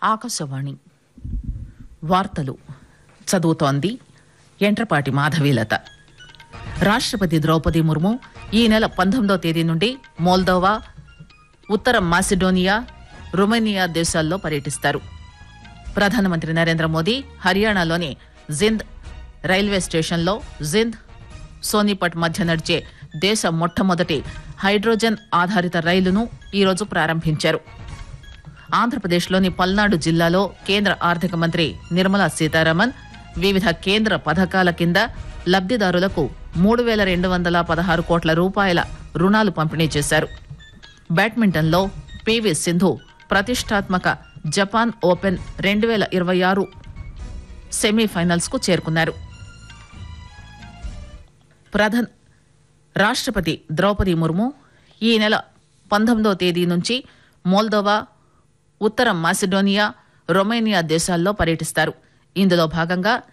ఆకాశవాణి వార్తలు చదువుతోంది ఎంట్రపాటి మాధవీలత రాష్ట్రపతి ద్రౌపది ముర్ము ఈ నెల పంతొమ్మిదో తేదీ నుండి మోల్దోవా ఉత్తర మాసిడోనియా రొమేనియా దేశాల్లో పర్యటిస్తారు ప్రధానమంత్రి నరేంద్ర మోదీ హర్యానాలోని జింద్ రైల్వే స్టేషన్లో జింద్ సోనిపట్ మధ్య నడిచే దేశ మొట్టమొదటి హైడ్రోజన్ ఆధారిత రైలును ఈరోజు ప్రారంభించారు ఆంధ్రప్రదేశ్లోని పల్నాడు జిల్లాలో కేంద్ర ఆర్థిక మంత్రి నిర్మలా సీతారామన్ వివిధ కేంద్ర పథకాల కింద లబ్దిదారులకు మూడు వేల రెండు వందల పదహారు కోట్ల రూపాయల రుణాలు పంపిణీ చేశారు బ్యాడ్మింటన్లో పివి సింధు ప్రతిష్టాత్మక జపాన్ ఓపెన్ రెండు వేల ఇరవై ఆరు సెమీఫైనల్స్ కు చేరుకున్నారు ప్రధాన్ రాష్ట్రపతి ద్రౌపది ముర్ము ఈ నెల పంతొమ్మిదో తేదీ నుంచి మోల్దోవా ఉత్తర మాసిడోనియా రొమేనియా దేశాల్లో పర్యటిస్తారు ఇందులో భాగంగా